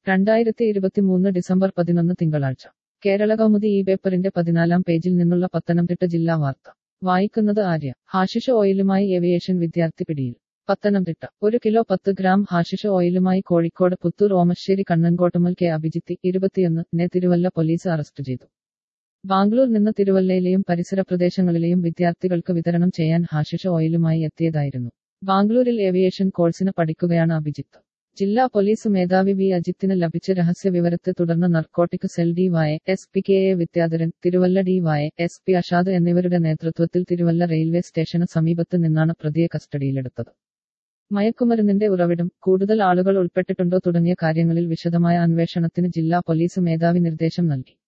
രണ്ടായിരത്തി ഇരുപത്തിമൂന്ന് ഡിസംബർ പതിനൊന്ന് തിങ്കളാഴ്ച കേരള കൗമുദി ഈ പേപ്പറിന്റെ പതിനാലാം പേജിൽ നിന്നുള്ള പത്തനംതിട്ട ജില്ലാ വാർത്ത വായിക്കുന്നത് ആര്യ ഹാഷിഷ ഓയിലുമായി ഏവിയേഷൻ വിദ്യാർത്ഥി പിടിയിൽ പത്തനംതിട്ട ഒരു കിലോ പത്ത് ഗ്രാം ഹാഷിഷ ഓയിലുമായി കോഴിക്കോട് പുത്തൂർ ഓമശ്ശേരി കണ്ണൻകോട്ടുമൽ കെ അഭിജിത്ത് ഇരുപത്തിയൊന്ന് നെ തിരുവല്ല പോലീസ് അറസ്റ്റ് ചെയ്തു ബാംഗ്ലൂർ നിന്ന് തിരുവല്ലയിലെയും പരിസര പ്രദേശങ്ങളിലെയും വിദ്യാർത്ഥികൾക്ക് വിതരണം ചെയ്യാൻ ഹാഷിഷ ഓയിലുമായി എത്തിയതായിരുന്നു ബാംഗ്ലൂരിൽ ഏവിയേഷൻ കോഴ്സിന് പഠിക്കുകയാണ് അഭിജിത്ത് ജില്ലാ പോലീസ് മേധാവി വി അജിത്തിന് ലഭിച്ച രഹസ്യ വിവരത്തെ തുടർന്ന് narcotic cell D Y S P K A Vidyadharan Thiruvalla D Y S P Ashad എന്നിവരുടെ നേതൃത്വത്തിൽ തിരുവല്ല റെയിൽവേ സ്റ്റേഷന് സമീപത്ത് നിന്നാണ് പ്രതിയെ കസ്റ്റഡിയിലെടുത്തത് മയക്കുമരുന്നിന്റെ ഉറവിടം കൂടുതൽ ആളുകൾ ഉൾപ്പെട്ടിട്ടുണ്ടോ തുടങ്ങിയ കാര്യങ്ങളിൽ വിശദമായ അന്വേഷണത്തിന് ജില്ലാ പോലീസ് മേധാവി നിർദ്ദേശം നൽകി